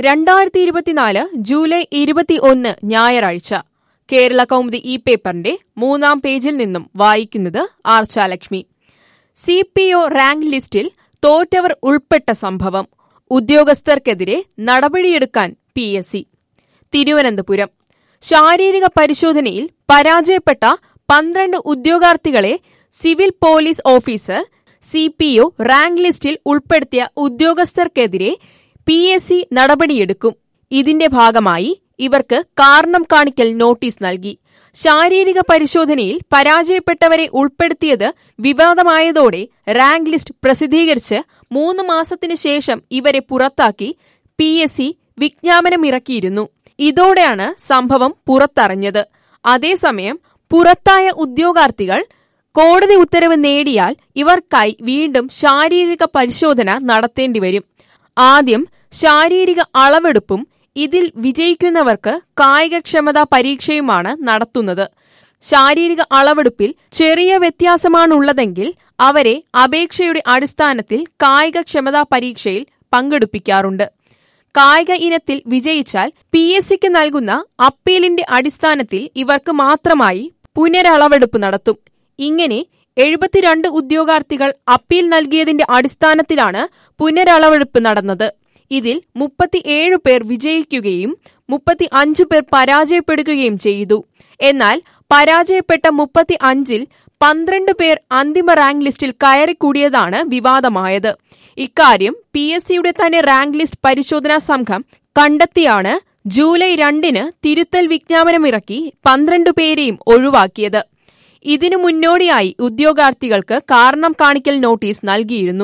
രണ്ടായിരത്തി ഇരുപത്തിനാല് ജൂലൈ ഇരുപത്തി ഒന്ന് ഞായറാഴ്ച കേരള കൗമുദി ഈ പേപ്പറിന്റെ മൂന്നാം പേജിൽ നിന്നും വായിക്കുന്നത് Archalakshmi C P O rank ലിസ്റ്റിൽ തോറ്റവർ ഉൾപ്പെട്ട സംഭവം ഉദ്യോഗസ്ഥർക്കെതിരെ നടപടിയെടുക്കാൻ പി എസ് സി തിരുവനന്തപുരം ശാരീരിക പരിശോധനയിൽ പരാജയപ്പെട്ട പന്ത്രണ്ട് ഉദ്യോഗാർത്ഥികളെ civil police officer C P O rank ലിസ്റ്റിൽ ഉൾപ്പെടുത്തിയ ഉദ്യോഗസ്ഥർക്കെതിരെ പി എസ് സി നടപടിയെടുക്കും ഇതിന്റെ ഭാഗമായി ഇവർക്ക് കാരണം കാണിക്കൽ നോട്ടീസ് നൽകി ശാരീരിക പരിശോധനയിൽ പരാജയപ്പെട്ടവരെ ഉൾപ്പെടുത്തിയത് വിവാദമായതോടെ റാങ്ക് ലിസ്റ്റ് പ്രസിദ്ധീകരിച്ച് മൂന്ന് മാസത്തിനു ശേഷം ഇവരെ പുറത്താക്കി പി എസ് സി വിജ്ഞാപനമിറക്കിയിരുന്നു ഇതോടെയാണ് സംഭവം പുറത്തറിഞ്ഞത് അതേസമയം പുറത്തായ ഉദ്യോഗാർത്ഥികൾ കോടതി ഉത്തരവ് നേടിയാൽ ഇവർക്കായി വീണ്ടും ശാരീരിക പരിശോധന നടത്തേണ്ടിവരും ആദ്യം ശാരീരിക അളവെടുപ്പും ഇതിൽ വിജയിക്കുന്നവർക്ക് കായികക്ഷമതാ പരീക്ഷയുമാണ് നടത്തുന്നത് ശാരീരിക അളവെടുപ്പിൽ ചെറിയ വ്യത്യാസമാണുള്ളതെങ്കിൽ അവരെ അപേക്ഷയുടെ അടിസ്ഥാനത്തിൽ കായികക്ഷമതാ പരീക്ഷയിൽ പങ്കെടുപ്പിക്കാറുണ്ട് കായിക ഇനത്തിൽ വിജയിച്ചാൽ പി എസ് സിക്ക് നൽകുന്ന അപ്പീലിന്റെ അടിസ്ഥാനത്തിൽ ഇവർക്ക് മാത്രമായി പുനരളവെടുപ്പ് നടത്തും ഇങ്ങനെ എഴുപത്തിരണ്ട് ഉദ്യോഗാർത്ഥികൾ അപ്പീൽ നൽകിയതിന്റെ അടിസ്ഥാനത്തിലാണ് പുനരളവെടുപ്പ് നടന്നത് ഇതിൽ മുപ്പത്തിയേഴ് പേർ വിജയിക്കുകയും മുപ്പത്തി അഞ്ച് പേർ പരാജയപ്പെടുകയും ചെയ്തു എന്നാൽ പരാജയപ്പെട്ട മുപ്പത്തി അഞ്ചിൽ പന്ത്രണ്ട് പേർ അന്തിമ റാങ്ക് ലിസ്റ്റിൽ കയറിക്കൂടിയതാണ് വിവാദമായത് ഇക്കാര്യം പി എസ് സിയുടെ തന്നെ റാങ്ക് ലിസ്റ്റ് പരിശോധനാ സംഘം കണ്ടെത്തിയാണ് ജൂലൈ രണ്ടിന് തിരുത്തൽ വിജ്ഞാപനമിറക്കി പന്ത്രണ്ട് പേരെയും ഒഴിവാക്കിയത് ഇതിനു മുന്നോടിയായി ഉദ്യോഗാർത്ഥികൾക്ക് കാരണം കാണിക്കൽ നോട്ടീസ് നൽകിയിരുന്നു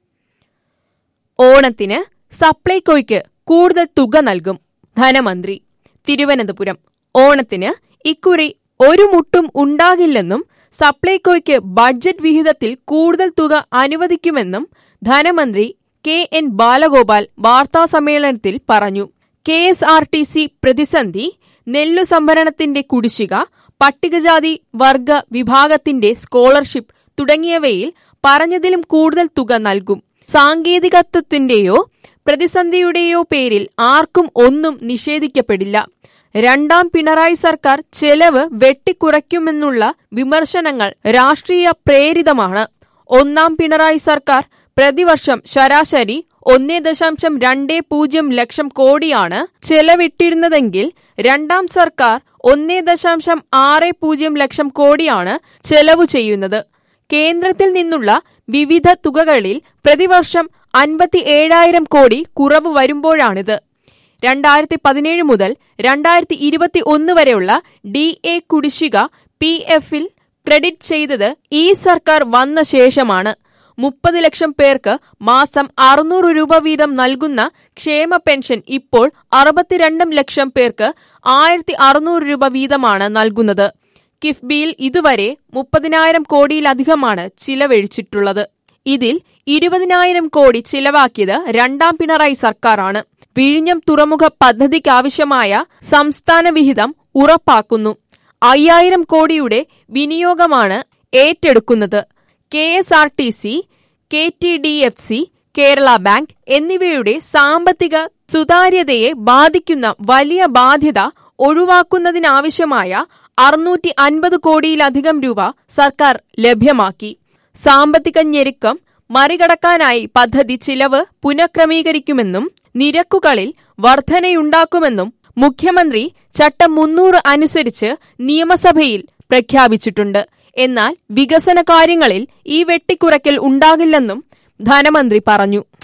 ഓണത്തിന് സപ്ലൈകോയ്ക്ക് കൂടുതൽ തുക നൽകും ധനമന്ത്രി തിരുവനന്തപുരം ഓണത്തിന് ഇക്കുറി ഒരു മുട്ടും ഉണ്ടാകില്ലെന്നും സപ്ലൈകോയ്ക്ക് ബഡ്ജറ്റ് വിഹിതത്തിൽ കൂടുതൽ തുക അനുവദിക്കുമെന്നും ധനമന്ത്രി കെ എൻ ബാലഗോപാൽ വാർത്താസമ്മേളനത്തിൽ പറഞ്ഞു K S R T C പ്രതിസന്ധി നെല്ലു സംഭരണത്തിന്റെ കുടിശ്ശിക പട്ടികജാതി വർഗ വിഭാഗത്തിന്റെ സ്കോളർഷിപ്പ് തുടങ്ങിയവയിൽ പറഞ്ഞതിലും കൂടുതൽ തുക നൽകും സാങ്കേതികത്വത്തിന്റെയോ പ്രതിസന്ധിയുടെയോ പേരിൽ ആർക്കും ഒന്നും നിഷേധിക്കപ്പെടില്ല രണ്ടാം പിണറായി സർക്കാർ ചെലവ് വെട്ടിക്കുറയ്ക്കുമെന്നുള്ള വിമർശനങ്ങൾ രാഷ്ട്രീയ പ്രേരിതമാണ് ഒന്നാം പിണറായി സർക്കാർ പ്രതിവർഷം ശരാശരി ഒന്നേ ദശാംശം രണ്ടേ പൂജ്യം ലക്ഷം കോടിയാണ് ചെലവിട്ടിരുന്നതെങ്കിൽ രണ്ടാം സർക്കാർ ഒന്നേ ദശാംശം ആറ് പൂജ്യം ലക്ഷം കോടിയാണ് ചെലവ് ചെയ്യുന്നത് കേന്ദ്രത്തിൽ നിന്നുള്ള വിവിധ തുകകളിൽ പ്രതിവർഷം അൻപത്തി ഏഴായിരം കോടി കുറവ് വരുമ്പോഴാണിത് രണ്ടായിരത്തി പതിനേഴ് മുതൽ രണ്ടായിരത്തി ഇരുപത്തി ഒന്ന് വരെയുള്ള ഡി എ കുടിശ്ശിക പി എഫിൽ ക്രെഡിറ്റ് ചെയ്തത് ഈ സർക്കാർ വന്ന ശേഷമാണ് മുപ്പത് ലക്ഷം പേർക്ക് മാസം അറുന്നൂറ് രൂപ വീതം നൽകുന്ന ക്ഷേമ പെൻഷൻ ഇപ്പോൾ അറുപത്തിരണ്ടും ലക്ഷം പേർക്ക് ആയിരത്തി അറുന്നൂറ് രൂപ വീതമാണ് നൽകുന്നത് കിഫ്ബിയിൽ ഇതുവരെ മുപ്പതിനായിരം കോടിയിലധികമാണ് ചിലവഴിച്ചിട്ടുള്ളത് ഇതിൽ ഇരുപതിനായിരം കോടി ചിലവാക്കിയത് രണ്ടാം പിണറായി സർക്കാരാണ് വിഴിഞ്ഞം തുറമുഖ പദ്ധതിക്കാവശ്യമായ സംസ്ഥാന വിഹിതം ഉറപ്പാക്കുന്നു അയ്യായിരം കോടിയുടെ വിനിയോഗമാണ് ഏറ്റെടുക്കുന്നത് K S R T C K T D F C Kerala bank എന്നിവയുടെ സാമ്പത്തിക സുതാര്യതയെ ബാധിക്കുന്ന വലിയ ബാധ്യത ഒഴിവാക്കുന്നതിനാവശ്യമായ അറുന്നൂറ്റി അൻപത് കോടിയിലധികം രൂപ സർക്കാർ ലഭ്യമാക്കി സാമ്പത്തിക ഞെരുക്കം മറികടക്കാനായി പദ്ധതി ചിലവ് പുനഃക്രമീകരിക്കുമെന്നും നിരക്കുകളിൽ വർധനയുണ്ടാക്കുമെന്നും മുഖ്യമന്ത്രി ചട്ടം മുന്നൂറ് അനുസരിച്ച് നിയമസഭയിൽ പ്രഖ്യാപിച്ചിട്ടുണ്ട് എന്നാൽ വികസന കാര്യങ്ങളിൽ ഈ വെട്ടിക്കുറയ്ക്കൽ ഉണ്ടാകില്ലെന്നും ധനമന്ത്രി പറഞ്ഞു